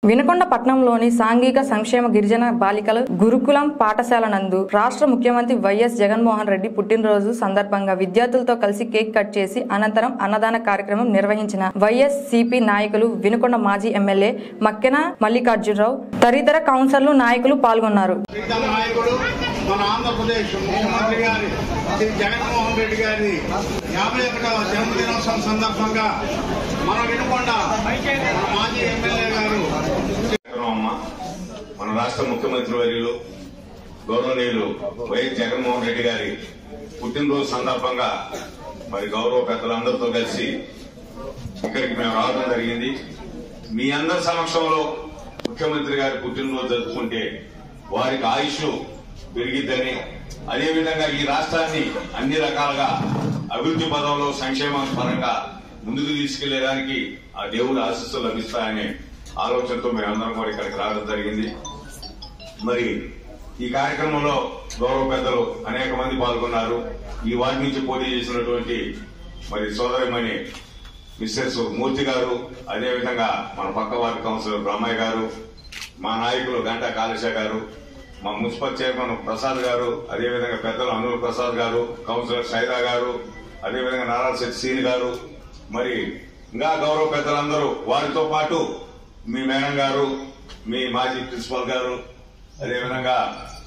వినకొండ పట్టణంలోని సాంఘిక సంక్షేమ గిరిజన బాలికల గురుకులం పాఠశాల నందు రాష్ట్ర ముఖ్యమంత్రి వైఎస్ జగన్మోహన్ రెడ్డి పుట్టినరోజు సందర్భంగా విద్యార్థులతో కలిసి కేక్ కట్ చేసి అనంతరం అన్నదాన కార్యక్రమం నిర్వహించిన వైఎస్ సిపి నాయకులు వినుకొండ మాజీ ఎమ్మెల్యే మక్కెన మల్లికార్జునరావు తదితర కౌన్సిలర్లు నాయకులు పాల్గొన్నారు ప్రీతం నాయకుడు మన ఆంధ్రప్రదేశ్ ముఖ్యమంత్రి గారి శ్రీ జగన్మోహన్ రెడ్డి గారి యాభై ఒకటవ జన్మదినోత్సవం సందర్భంగా మన వినుకొండ మన మాజీ ఎమ్మెల్యే గారు అమ్మ మన రాష్ట్ర ముఖ్యమంత్రి వర్యులు గౌరవనీయులు వైఎస్ జగన్మోహన్ రెడ్డి గారి పుట్టినరోజు సందర్భంగా మరి గౌరవ పెద్దలందరితో కలిసి ఇక్కడికి మేము రావడం జరిగింది మీ అందరి సమక్షంలో ముఖ్యమంత్రి గారి పుట్టినరోజు జరుపుకుంటే వారికి ఆయుష్ పెరిగిద్దని అదేవిధంగా ఈ రాష్ట్రాన్ని అన్ని రకాలుగా అభివృద్ధి పదంలో సంక్షేమ పరంగా ముందుకు తీసుకెళ్లేదానికి ఆ దేవుడి ఆశీస్సులు లభిస్తాయనే ఆలోచనతో మేమందరం కూడా ఇక్కడికి రావడం జరిగింది మరి ఈ కార్యక్రమంలో గౌరవ పెద్దలు అనేక మంది పాల్గొన్నారు ఈ వార్డు నుంచి పోటీ చేసినటువంటి మరి సోదరిమణి మిస్సెస్ మూర్తి గారు అదేవిధంగా మన పక్క వార్డు కౌన్సిలర్ బ్రహ్మయ్య గారు మా నాయకులు గంటా కాళేశ గారు మా మున్సిపల్ చైర్మన్ ప్రసాద్ గారు అదేవిధంగా పెద్దలు అనూర్ ప్రసాద్ గారు కౌన్సిలర్ సైదా గారు అదేవిధంగా నారా సీని గారు మరి ఇంకా గౌరవ పెద్దలందరూ వారితో పాటు మీ మేడం గారు మీ మాజీ ప్రిన్సిపల్ గారు అదేవిధంగా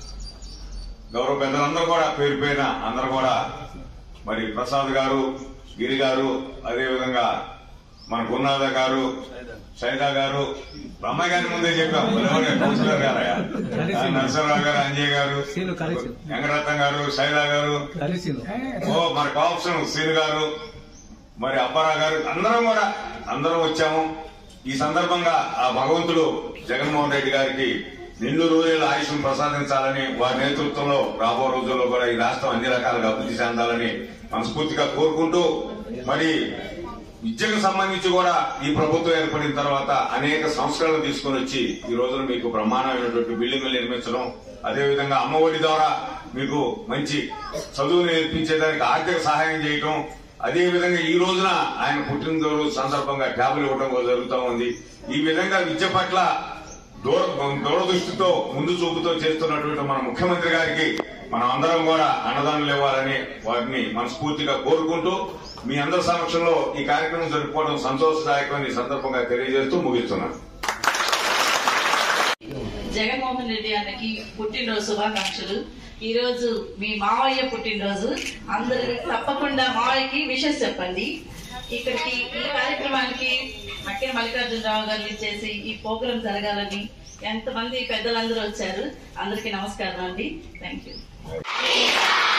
గౌరవ పెద్దలందరూ కూడా పేరు పేరున అందరూ కూడా మరి ప్రసాద్ గారు గిరి గారు అదేవిధంగా మన గురునాథ గారు సైదా గారు బ్రహ్మయ్య గారి ముందే చెప్పాం ఎవరు? కౌన్సిలర్ గారయ్యా నరసింహరావు గారు అంజయ్ గారు సీను కలిసి. వెంకటరత్నం గారు సైదా గారు కలిసింది ఓ మన కాప్షన్ సీన్ గారు మరి అప్పారా గారు అందరం కూడా అందరం వచ్చాము ఈ సందర్భంగా ఆ భగవంతుడు జగన్మోహన్ రెడ్డి గారికి నిండు రోజుల ఆయుష్ను ప్రసాదించాలని వారి నేతృత్వంలో రాబో రోజుల్లో కూడా ఈ రాష్ట్రం అన్ని రకాలుగా అభివృద్ధి చెందాలని మనస్ఫూర్తిగా కోరుకుంటూ మరి విద్యకు సంబంధించి కూడా ఈ ప్రభుత్వం ఏర్పడిన తర్వాత అనేక సంస్కరణలు తీసుకుని వచ్చి ఈ రోజున మీకు బ్రహ్మాండమైనటువంటి బిల్డింగులు నిర్మించడం అదేవిధంగా అమ్మఒడి ద్వారా మీకు మంచి చదువు నేర్పించేదానికి ఆర్థిక సహాయం చేయటం అదే విధంగా ఈ రోజున ఆయన పుట్టినరోజు సందర్భంగా ట్యాబ్లు ఇవ్వడం కూడా జరుగుతూ ఉంది ఈ విధంగా విద్య పట్ల దూర దూరదృష్టితో ముందు చూపుతో చేస్తున్నటువంటి మన ముఖ్యమంత్రి గారికి మనం అందరం కూడా అన్నదానాలు ఇవ్వాలని వారిని మనస్ఫూర్తిగా కోరుకుంటూ మీ అందరి సమక్షంలో ఈ కార్యక్రమం జరుపుకోవడం సంతోషదాయకమని ఈ సందర్భంగా తెలియజేస్తూ ముగిస్తున్నాను జగన్మోహన్ రెడ్డి గారికి పుట్టినరోజు శుభాకాంక్షలు ఈ రోజు మీ మావయ్య పుట్టినరోజు అందరూ తప్పకుండా మావయ్యకి విషెస్ చెప్పండి ఇక్కడికి ఈ కార్యక్రమానికి మక్కిన మల్లికార్జునరావు గారు చేసి ఈ ప్రోగ్రాం జరగాలని ఎంతమంది పెద్దలందరూ వచ్చారు అందరికీ నమస్కారం అండి థ్యాంక్ యూ